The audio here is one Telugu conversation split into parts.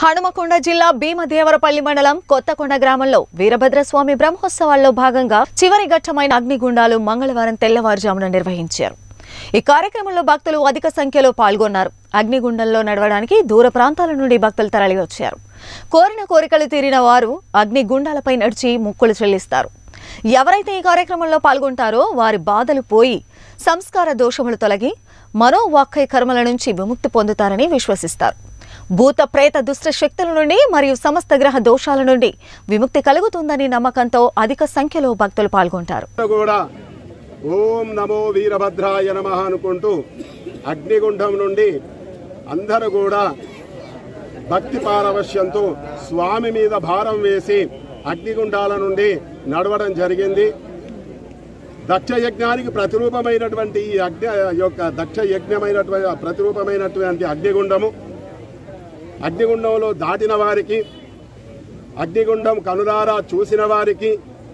హనుమకొండ జిల్లా భీమదేవరపల్లి మండలం కొత్తకొండ గ్రామంలో వీరభద్రస్వామి బ్రహ్మోత్సవాల్లో భాగంగా చివరి ఘట్టమైన అగ్నిగుండాలు మంగళవారం తెల్లవారుజామున నిర్వహించారు ఈ కార్యక్రమంలో భక్తులు అధిక సంఖ్యలో పాల్గొన్నారు అగ్నిగుండంలో నడవడానికి దూర ప్రాంతాల నుండి భక్తులు తరలివచ్చారు కోరిన కోరికలు తీరిన వారు అగ్నిగుండాలపై నడిచి ముక్కులు చెల్లిస్తారు ఎవరైతే ఈ కార్యక్రమంలో పాల్గొంటారో వారి బాధలు పోయి సంస్కార దోషములు తొలగి మనోవాక్కై కర్మల నుంచి విముక్తి పొందుతారని విశ్వసిస్తారు భూత ప్రేత దుష్ట శక్తుల నుండి మరియు సమస్త గ్రహ దోషాల నుండి విముక్తి కలుగుతుందని నమ్మకంతో అధిక సంఖ్యలో భక్తులు పాల్గొంటారు కూడా ఓం నమో వీరభద్రాయ నమ అనుకుంటూ అగ్నిగుండం నుండి అందరూ కూడా భక్తి పారవశ్యంతో స్వామి మీద భారం వేసి అగ్నిగుండాల నుండి నడవడం జరిగింది దక్ష యజ్ఞానికి ప్రతిరూపమైనటువంటి ఈ అగ్ని యొక్క దక్ష యజ్ఞమైనటువంటి ప్రతిరూపమైనటువంటి అగ్నిగుండము అగ్నిగుండంలో దాటిన వారికి అగ్నిగుండం కనులారా చూసిన వారికి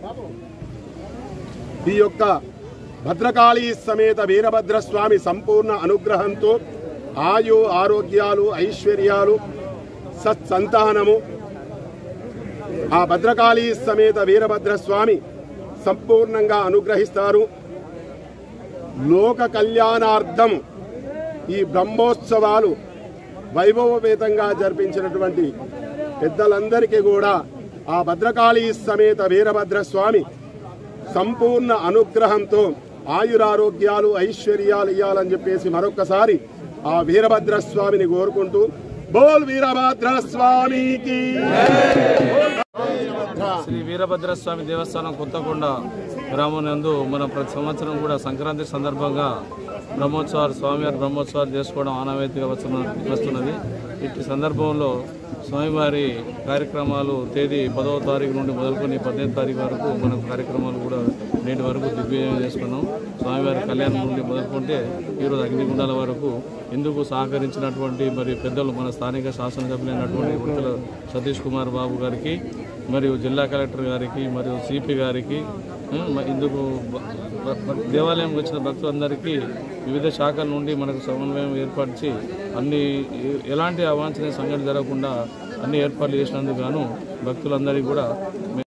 ఈ యొక్క భద్రకాళీ సమేత వీరభద్రస్వామి సంపూర్ణ అనుగ్రహంతో ఆయు ఆరోగ్యాలు ఐశ్వర్యాలు సత్సంతానము ఆ భద్రకాళీ సమేత వీరభద్రస్వామి సంపూర్ణంగా అనుగ్రహిస్తారు లోక కళ్యాణార్థం ఈ బ్రహ్మోత్సవాలు వైభవపేతంగా జరిపించినటువంటి పెద్దలందరికీ కూడా ఆ భద్రకాళీ సమేత వీరభద్రస్వామి సంపూర్ణ అనుగ్రహంతో ఆయురారోగ్యాలు ఐశ్వర్యాలు ఇవ్వాలని చెప్పేసి మరొకసారి ఆ వీరభద్ర స్వామిని కోరుకుంటూ బోల్ వీరభద్ర స్వామికి శ్రీ వీరభద్రస్వామి దేవస్థానం కొత్తకొండ గ్రామం నందు మనం ప్రతి సంవత్సరం కూడా సంక్రాంతి సందర్భంగా బ్రహ్మోత్సవాలు స్వామివారి బ్రహ్మోత్సవాలు చేసుకోవడం ఆనవాయితీగా వస్తున్న వస్తున్నది ఇట్టి సందర్భంలో స్వామివారి కార్యక్రమాలు తేదీ పదవ తారీఖు నుండి మొదలుకొని పద్దెనిమిది తారీఖు వరకు మనం కార్యక్రమాలు కూడా నేటి వరకు దిగ్విజయం చేసుకున్నాం స్వామివారి కళ్యాణం నుండి మొదలుకుంటే ఈరోజు అగ్నిగుండాల వరకు ఇందుకు సహకరించినటువంటి మరి పెద్దలు మన స్థానిక శాసనసభ్యులైనటువంటి వృత్తుల సతీష్ కుమార్ బాబు గారికి మరియు జిల్లా కలెక్టర్ గారికి మరియు సిపి గారికి ఉం, మ- ఇందుకు బ- బ- బ- దేవాలయం వచ్చిన భక్తులందరికీ వివిధ శాఖల నుండి మనకు సమన్వయం ఏర్పరిచి అన్ని ఎ- ఎలాంటి అవాంఛనీయ సంఘటన జరగకుండా అన్ని ఏర్పాట్లు చేసినందుకు గాను భక్తులందరికీ కూడా